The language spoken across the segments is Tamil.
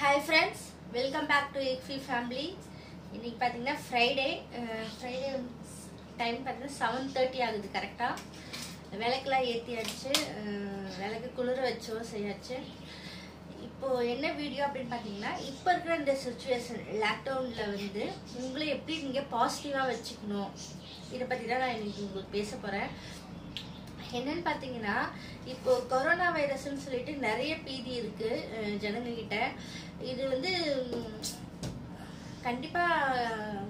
hi friends welcome back to எக்ஃபி ஃபேமிலி இன்னைக்கு பார்த்தீங்கன்னா ஃப்ரைடே ஃப்ரைடே டைம் பார்த்தீங்கன்னா செவன் தேர்ட்டி ஆகுது கரெக்டாக விளக்கெல்லாம் ஏற்றியாச்சு விளக்கு குளிர வச்சோ செய்யாச்சு இப்போ என்ன வீடியோ அப்படின்னு பார்த்தீங்கன்னா இப்போ இருக்கிற இந்த சுச்சுவேஷன் லாக்டவுனில் வந்து உங்களை எப்படி நீங்கள் பாசிட்டிவாக வச்சுக்கணும் இதை பற்றி தான் நான் இன்னைக்கு உங்களுக்கு பேச போகிறேன் என்னன்னு பார்த்தீங்கன்னா இப்போ கொரோனா வைரஸ்னு சொல்லிட்டு நிறைய பீதி இருக்கு அஹ் ஜனங்க கிட்ட இது வந்து உம், கண்டிப்பா அஹ்,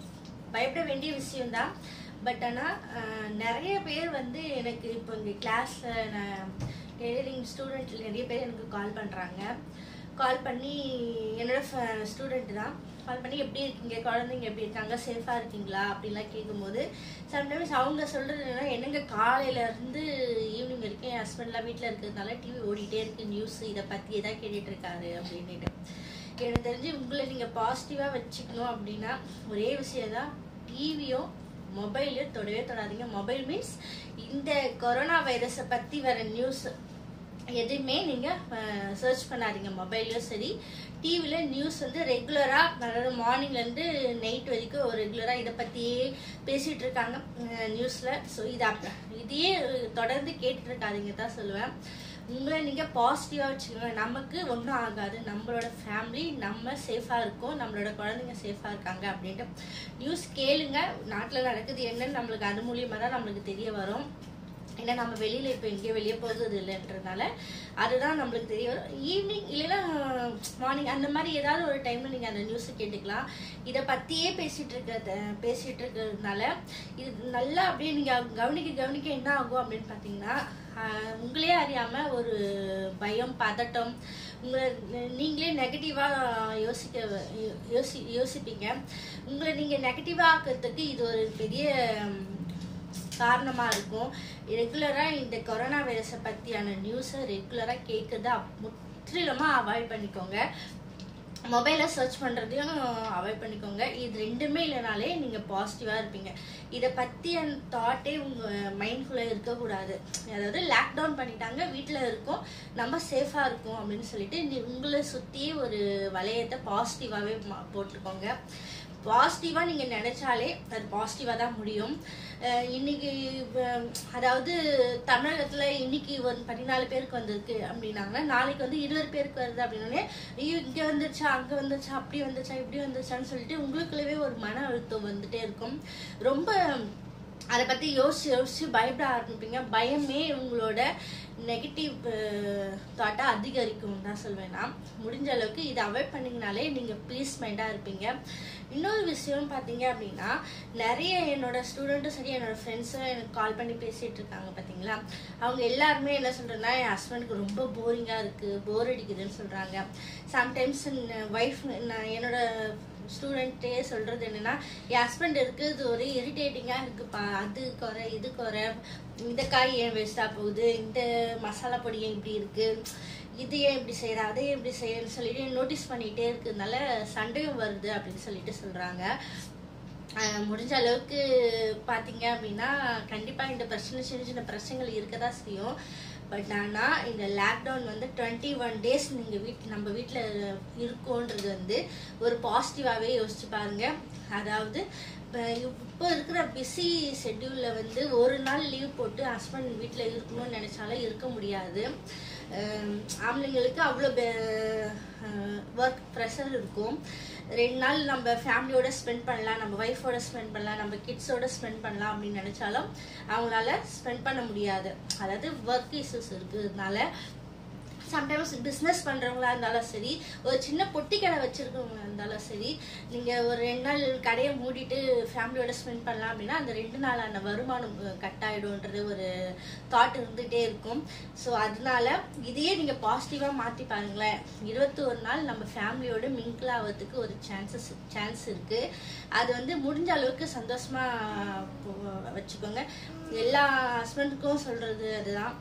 பயப்பட வேண்டிய விஷயம்தான் பட் ஆனால் நிறைய பேர் வந்து எனக்கு இப்போ இங்கே கிளாஸில் நான் டெய்லரிங் ஸ்டூடெண்ட் நிறைய பேர் எனக்கு கால் பண்ணுறாங்க கால் பண்ணி என்னோட ஸ்டூடெண்ட் தான் கால் பண்ணி எப்படி இருக்கீங்க குழந்தைங்க எப்படி இருக்காங்க சேஃபாக இருக்கீங்களா அப்படிலாம் கேட்கும்போது சம்டைம்ஸ் அவங்க சொல்கிறது என்னன்னா என்னங்க காலையிலேருந்து ஈவினிங் வரைக்கும் என் ஹஸ்பண்ட்லாம் வீட்டில் இருக்கிறதுனால டிவி ஓடிட்டே இருக்கு நியூஸ் இதை பற்றியே தான் கேட்டுட்டு இருக்காரு அப்படின்னுட்டு எனக்கு தெரிஞ்சு உங்களை நீங்கள் பாசிட்டிவாக வச்சுக்கணும் அப்படின்னா ஒரே விஷயம் தான் டிவியும் மொபைலையும் தொடவே தொடாதீங்க மொபைல் மீன்ஸ் இந்த கொரோனா வைரஸை பற்றி வர நியூஸ் எதுவுமே நீங்கள் சர்ச் பண்ணாதீங்க மொபைல்லையும் சரி டிவியில் நியூஸ் வந்து ரெகுலராக அதாவது மார்னிங்லேருந்து நைட் வரைக்கும் ரெகுலராக இதை பற்றியே பேசிகிட்டு இருக்காங்க நியூஸில் ஸோ இது அப் இதையே தொடர்ந்து கேட்டுட்டு இருக்காதீங்க தான் சொல்லுவேன் உங்களை நீங்கள் பாசிட்டிவாக வச்சுக்கோங்க நமக்கு ஒன்றும் ஆகாது நம்மளோட ஃபேமிலி நம்ம சேஃபாக இருக்கோம் நம்மளோட குழந்தைங்க சேஃபாக இருக்காங்க அப்படின்ட்டு நியூஸ் கேளுங்க நாட்டில் நடக்குது என்னன்னு நம்மளுக்கு அது மூலியமாக தான் நம்மளுக்கு தெரிய வரும் ஏன்னா நம்ம வெளியில இப்போ எங்கேயும் வெளியே போகிறது இல்லைன்றதுனால அதுதான் நம்மளுக்கு தெரிய வரும் ஈவினிங் இல்லைன்னா மார்னிங் அந்த மாதிரி ஏதாவது ஒரு டைம்ல நீங்க அந்த நியூஸ் கேட்டுக்கலாம் இதை பத்தியே பேசிட்டு இருக்கிறத பேசிட்டு இருக்கிறதுனால இது நல்லா அப்படியே நீங்க கவனிக்க கவனிக்க என்ன ஆகும் அப்படின்னு பார்த்தீங்கன்னா ஆஹ், உங்களே அறியாம ஒரு பயம் பதட்டம் உங்களை நீங்களே நெகட்டிவா யோசிக்க யோசி யோசிப்பீங்க உங்களை நீங்க நெகட்டிவா ஆக்கிறதுக்கு இது ஒரு பெரிய உம், காரணமா இருக்கும் ரெகுலரா இந்த கொரோனா வைரஸை பத்தியான நியூஸை ரெகுலரா கேட்கறத முற்றிலுமா அவாய்ட் பண்ணிக்கோங்க மொபைலை சர்ச் பண்ணுறதையும் அவாய்ட் பண்ணிக்கோங்க இது ரெண்டுமே இல்லைனாலே நீங்கள் பாசிட்டிவாக இருப்பீங்க இதை பற்றி அந்த தாட்டே உங்கள் மைண்ட்குள்ளே இருக்கக்கூடாது அதாவது லாக்டவுன் பண்ணிட்டாங்க வீட்டில் இருக்கோம் நம்ம சேஃபாக இருக்கோம் அப்படின்னு சொல்லிட்டு நீ உங்களை சுற்றி ஒரு வளையத்தை பாசிட்டிவாகவே போட்டுக்கோங்க பாசிட்டிவாக நீங்கள் நினச்சாலே அது பாசிட்டிவாக தான் முடியும் அஹ் இன்னைக்கு வ- அதாவது தமிழகத்தில் இன்னைக்கு ஒரு பதினாலு பேருக்கு வந்திருக்கு அப்படின்னாங்கன்னா நாளைக்கு வந்து இருபது பேருக்கு வருது அப்படின்னே ஐயோ இங்கே வந்துருச்சா அங்கே வந்துருச்சா அப்படி வந்துருச்சா இப்படி வந்துருச்சான்னு சொல்லிட்டு உங்களுக்குள்ளவே ஒரு மன அழுத்தம் வந்துட்டே இருக்கும் ரொம்ப அதை பற்றி யோசிச்சு யோசிச்சு பயப்பட ஆரம்பிப்பீங்க பயமே உங்களோட நெகட்டிவ் தாட்டை அதிகரிக்கும் தான் சொல்வேன் நான் முடிஞ்ச அளவுக்கு இதை அவாய்ட் பண்ணிங்கனாலே நீங்கள் ப்ளீஸ் மைண்டாக இருப்பீங்க இன்னொரு விஷயம் பார்த்தீங்க அப்படின்னா நிறைய என்னோட ஸ்டூடெண்ட்டும் சரி என்னோட ஃப்ரெண்ட்ஸும் எனக்கு கால் பண்ணி பேசிகிட்டு இருக்காங்க பார்த்தீங்களா அவங்க எல்லாருமே என்ன சொல்கிறேன்னா என் ஹஸ்பண்டுக்கு ரொம்ப போரிங்காக இருக்குது போர் அடிக்குதுன்னு சொல்கிறாங்க சம்டைம்ஸ் ஒய்ஃப் நான் என்னோட ஸ்டூடெண்ட்டே சொல்கிறது என்னன்னா என் ஹஸ்பண்ட் இருக்குது ஒரு இரிட்டேட்டிங்காக இருக்குப்பா அது குறை இது குறை இந்த காய் ஏன் வேஸ்ட்டாக போகுது இந்த மசாலா பொடி ஏன் இப்படி இருக்குது இது ஏன் இப்படி செய்கிற அதை ஏன் இப்படி செய்யறன்னு சொல்லிட்டு நோட்டீஸ் பண்ணிகிட்டே இருக்கிறதுனால சண்டையும் வருது அப்படின்னு சொல்லிட்டு சொல்கிறாங்க ஆஹ் முடிஞ்ச அளவுக்கு பார்த்தீங்க அப்படின்னா கண்டிப்பாக இந்த பிரச்சனை சின்ன சின்ன பிரச்சனைகள் இருக்க தான் செய்யும் பட் ஆனால் இந்த லாக்டவுன் வந்து டுவெண்ட்டி ஒன் டேஸ் நீங்கள் வீட் நம்ம வீட்டில் இருக்கோன்றது வந்து ஒரு பாசிட்டிவாகவே யோசிச்சு பாருங்க அதாவது இப்போ இப்போ இருக்கிற பிஸி ஷெட்யூலில் வந்து ஒரு நாள் லீவ் போட்டு ஹஸ்பண்ட் வீட்டில் இருக்கணும்னு நினச்சாலும் இருக்க முடியாது ஆஹ் ஆம்பளைங்களுக்கு அவ்வளோ ஒர்க் ப்ரெஷர் இருக்கும் ரெண்டு நாள் நம்ம ஃபேமிலியோட ஸ்பெண்ட் பண்ணலாம் நம்ம ஒய்ஃபோட ஸ்பெண்ட் பண்ணலாம் நம்ம கிட்ஸோட ஸ்பெண்ட் பண்ணலாம் அப்படின்னு நினச்சாலும் அவங்களால ஸ்பெண்ட் பண்ண முடியாது அதாவது ஒர்க் இஷ்யூஸ் இருக்கிறதுனால சம்டைம்ஸ் பிஸ்னஸ் பண்ணுறவங்களா இருந்தாலும் சரி ஒரு சின்ன பொட்டி கடை வச்சுருக்கவங்களா இருந்தாலும் சரி நீங்கள் ஒரு ரெண்டு நாள் கடையை மூடிட்டு ஃபேமிலியோட ஸ்பெண்ட் பண்ணலாம் அப்படின்னா அந்த ரெண்டு நாளான வருமானம் கட் ஆகிடும்ன்றது ஒரு தாட் இருந்துகிட்டே இருக்கும் ஸோ அதனால இதையே நீங்கள் பாசிட்டிவாக மாற்றி பாருங்களேன் இருபத்தி ஒரு நாள் நம்ம ஃபேமிலியோட மிங்கிள் ஆகிறதுக்கு ஒரு சான்சஸ் சான்ஸ் இருக்குது அது வந்து முடிஞ்ச அளவுக்கு சந்தோஷமாக வச்சுக்கோங்க எல்லா ஹஸ்பண்டுக்கும் சொல்கிறது அதுதான்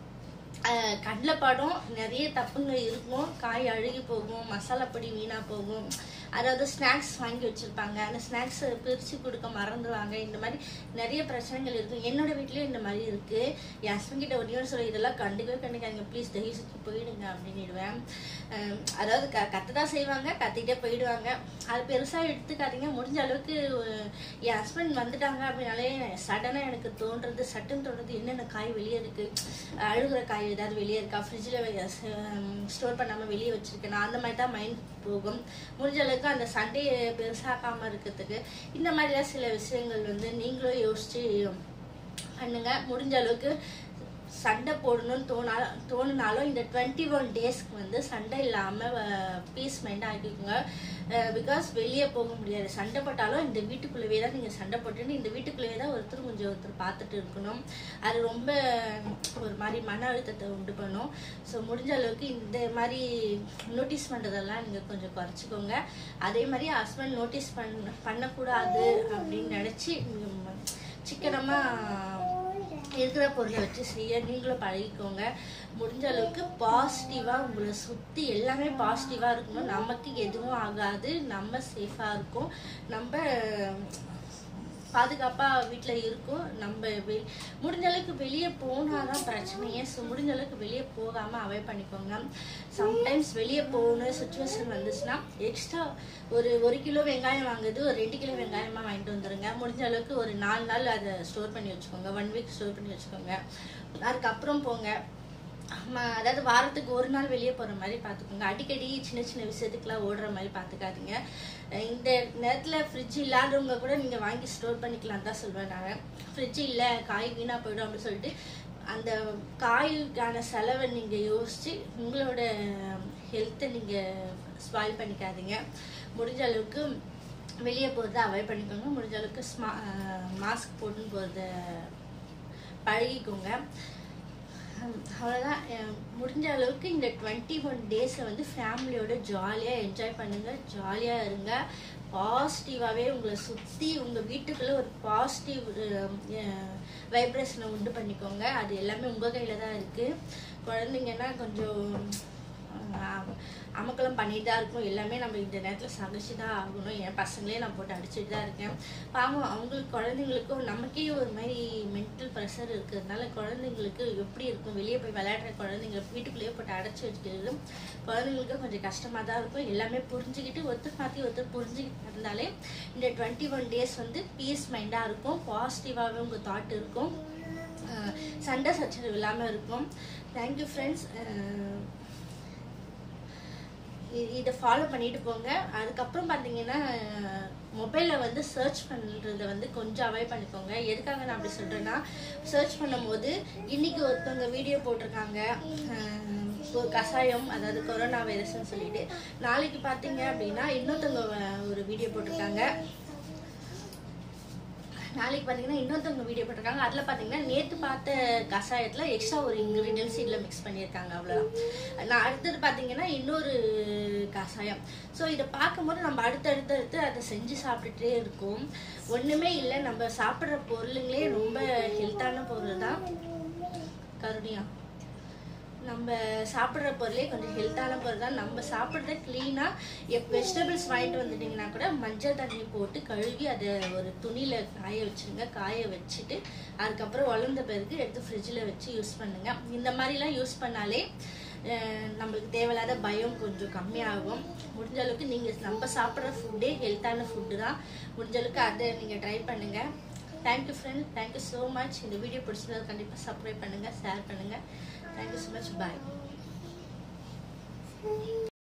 கண்ணில் படம் நிறைய தப்புங்க இருக்கும் காய் அழுகி போகும் மசாலா பொடி வீணாக போகும் அதாவது ஸ்நாக்ஸ் வாங்கி வச்சிருப்பாங்க அந்த ஸ்நாக்ஸ் பிரித்து கொடுக்க மறந்துடுவாங்க இந்த மாதிரி நிறைய பிரச்சனைகள் இருக்கும் என்னோட வீட்லயும் இந்த மாதிரி இருக்கு என் ஹஸ்பண்ட் கிட்ட ஒரே ஒரு சொல்ல இதெல்லாம் கண்டுக்கவே கண்டுக்காதீங்க ப்ளீஸ் தயவு செஞ்சு போயிடுங்க அப்படின்னுடுவேன் அஹ் அதாவது க கற்று தான் செய்வாங்க கத்திட்டே போயிடுவாங்க அது பெருசா எடுத்துக்காதீங்க முடிஞ்ச அளவுக்கு அஹ் என் ஹஸ்பண்ட் வந்துட்டாங்க அப்படின்னாலே சடனாக எனக்கு தோன்றது சட்டுன்னு தோன்றது என்னென்ன காய் வெளியே இருக்கு அழுகுற காய் ஏதாவது வெளியே இருக்கா ஃப்ரிட்ஜில் ஸ்டோர் பண்ணாமல் வெளியே வச்சிருக்கேன் அந்த மாதிரி தான் மைண்ட் போகும் முடிஞ்ச அளவுக்கு அந்த சண்டையை பெருசாக்காமல் இருக்கிறதுக்கு இந்த மாதிரிலாம் சில விஷயங்கள் வந்து நீங்களும் யோசிச்சு பண்ணுங்க முடிஞ்ச அளவுக்கு சண்டை போடணும்னு தோணா தோணுனாலும் இந்த டுவெண்ட்டி ஒன் டேஸ்க்கு வந்து சண்டை இல்லாமல் பீஸ் மைண்ட் ஆக்கிக்கோங்க பிகாஸ் வெளியே போக முடியாது சண்டை போட்டாலும் இந்த வீட்டுக்குள்ளேயே தான் நீங்கள் சண்டை போட்டுன்னு இந்த வீட்டுக்குள்ளேயே தான் ஒருத்தர் கொஞ்சம் ஒருத்தர் பார்த்துட்டு இருக்கணும் அது ரொம்ப ஒரு மாதிரி மன அழுத்தத்தை உண்டு பண்ணும் ஸோ முடிஞ்ச அளவுக்கு இந்த மாதிரி நோட்டீஸ் பண்ணுறதெல்லாம் நீங்கள் கொஞ்சம் குறைச்சிக்கோங்க அதே மாதிரி ஹஸ்பண்ட் நோட்டீஸ் பண்ண பண்ணக்கூடாது அப்படின்னு நினச்சி சிக்கனமாக இருக்கிற பொருளை வச்சு செய்ய நீங்களும் பழகிக்கோங்க முடிஞ்ச அளவுக்கு பாசிட்டிவாக உங்களை சுற்றி எல்லாமே பாசிட்டிவாக இருக்கணும் நமக்கு எதுவும் ஆகாது நம்ம சேஃபாக இருக்கும் நம்ம பாதுகாப்பாக வீட்டில் இருக்கும் நம்ம வெ முடிஞ்ச அளவுக்கு வெளியே போனால் தான் பிரச்சனையே ஸோ முடிஞ்ச அளவுக்கு வெளியே போகாமல் அவாய்ட் பண்ணிக்கோங்க சம்டைம்ஸ் வெளியே போகணும் சுச்சுவேஷன் வந்துச்சுன்னா எக்ஸ்ட்ரா ஒரு ஒரு கிலோ வெங்காயம் வாங்குறது ஒரு ரெண்டு கிலோ வெங்காயமாக வாங்கிட்டு வந்துடுங்க முடிஞ்ச அளவுக்கு ஒரு நாலு நாள் அதை ஸ்டோர் பண்ணி வச்சுக்கோங்க ஒன் வீக் ஸ்டோர் பண்ணி வச்சுக்கோங்க அதுக்கப்புறம் போங்க ஆமா, அதாவது வாரத்துக்கு ஒரு நாள் வெளியே போகிற மாதிரி பார்த்துக்கோங்க அடிக்கடி சின்ன சின்ன விஷயத்துக்குலாம் ஓடுற மாதிரி பார்த்துக்காதீங்க அஹ் இந்த நேரத்தில் ஃப்ரிட்ஜ் இல்லாதவங்க கூட நீங்கள் வாங்கி ஸ்டோர் பண்ணிக்கலாம் தான் சொல்வேன் நான் ஃப்ரிட்ஜ் இல்லை காய் வீணாக போயிடும் அப்படின்னு சொல்லிட்டு அந்த காய்க்கான செலவை நீங்கள் யோசித்து உங்களோட ஹெல்த்தை நீங்கள் ஸ்பாயில் பண்ணிக்காதீங்க முடிஞ்ச அளவுக்கு வெளியே போகிறத அவாய்ட் பண்ணிக்கோங்க முடிஞ்ச அளவுக்கு ஸ்மா மாஸ்க் போட்டுன்னு போகிறத பழகிக்கோங்க ஹம், அவ்வளோதான் அஹ் முடிஞ்ச அளவுக்கு இந்த டுவெண்ட்டி ஒன் டேஸை வந்து ஃபேமிலியோட ஜாலியாக என்ஜாய் பண்ணுங்க ஜாலியாக இருங்க பாசிட்டிவாகவே உங்களை சுற்றி உங்கள் வீட்டுக்குள்ளே ஒரு பாசிட்டிவ் வைப்ரேஷனை உண்டு பண்ணிக்கோங்க அது எல்லாமே உங்கள் கையில் தான் இருக்குது குழந்தைங்கன்னா கொஞ்சம் அஹ், அமக்கலம் பண்ணிட்டு தான் இருக்கும் எல்லாமே நம்ம இந்த நேரத்தில் சகிச்சு தான் ஆகணும் என் பசங்களே நான் போட்டு அடிச்சுட்டு தான் இருக்கேன் பாவம் அவங்களுக்கு குழந்தைங்களுக்கும் நமக்கே ஒரு மாதிரி மென்டல் ப்ரெஷர் இருக்கிறதுனால குழந்தைங்களுக்கு எப்படி இருக்கும் வெளியே போய் விளையாடுற குழந்தைங்க வீட்டுக்குள்ளேயே போட்டு அடைச்சி வச்சுக்கிறது குழந்தைங்களுக்கு கொஞ்சம் கஷ்டமாக தான் இருக்கும் எல்லாமே புரிஞ்சுக்கிட்டு ஒருத்தர் மாற்றி ஒருத்தர் புரிஞ்சுக்கிட்டு இருந்தாலே இந்த டுவெண்ட்டி ஒன் டேஸ் வந்து பீஸ் மைண்டாக இருக்கும் பாசிட்டிவாகவே உங்கள் தாட் இருக்கும் அஹ் சண்டை சச்சரவு இல்லாமல் இருக்கும் தேங்க்யூ ஃப்ரெண்ட்ஸ் இதை ஃபாலோ பண்ணிட்டு போங்க அதுக்கப்புறம் பார்த்தீங்கன்னா மொபைலில் வந்து சர்ச் பண்ணுறத வந்து கொஞ்சம் அவாய்ட் பண்ணிக்கோங்க எதுக்காக நான் அப்படி சொல்கிறேன்னா சர்ச் பண்ணும்போது இன்னைக்கு ஒருத்தவங்க வீடியோ போட்டிருக்காங்க அஹ், ஒரு கஷாயம் அதாவது கொரோனா வைரஸ்னு சொல்லிட்டு நாளைக்கு பார்த்தீங்க அப்படின்னா இன்னொருத்தவங்க வ- ஒரு வீடியோ போட்டிருக்காங்க நாளைக்கு பார்த்தீங்கன்னா இன்னொருத்தவங்க வீடியோ போட்டிருக்காங்க அதில் பார்த்தீங்கன்னா நேற்று பார்த்த கஷாயத்தில் எக்ஸ்ட்ரா ஒரு இன்க்ரீடியன்ஸ் இதில் மிக்ஸ் பண்ணியிருக்காங்க அவ்வளோதான் நான் அடுத்தது பார்த்தீங்கன்னா இன்னொரு கஷாயம் ஸோ இதை பார்க்கும்போது நம்ம அடுத்தடுத்து அடுத்து அதை செஞ்சு சாப்பிட்டுட்டே இருக்கோம் ஒன்றுமே இல்லை நம்ம சாப்பிட்ற பொருளுங்களே ரொம்ப ஹெல்த்தான பொருள் தான் கருணியா நம்ம சாப்பிட்ற பொருளே கொஞ்சம் ஹெல்த்தான பொருள் தான் நம்ம சாப்பிட்றத க்ளீனாக வெஜிடபிள்ஸ் வாங்கிட்டு வந்துட்டீங்கன்னா கூட மஞ்சள் தண்ணி போட்டு கழுவி அதை ஒரு துணியில் காய வச்சுருங்க காய வச்சுட்டு அதுக்கப்புறம் வளர்ந்த பிறகு எடுத்து ஃப்ரிட்ஜில் வச்சு யூஸ் பண்ணுங்க இந்த மாதிரிலாம் யூஸ் பண்ணாலே அஹ், நம்மளுக்கு தேவையில்லாத பயம் கொஞ்சம் கம்மியாகும் முடிஞ்ச அளவுக்கு நீங்கள் நம்ம சாப்பிட்ற ஃபுட்டே ஹெல்த்தான ஃபுட்டு தான் முடிஞ்ச அளவுக்கு அதை நீங்கள் ட்ரை பண்ணுங்கள் thank you friend thank you so much இந்த வீடியோ பிடிச்சிருந்தா கண்டிப்பாக சப்ஸ்கிரைப் பண்ணுங்கள் ஷேர் பண்ணுங்கள் தேங்க்யூ ஸோ மச் பாய்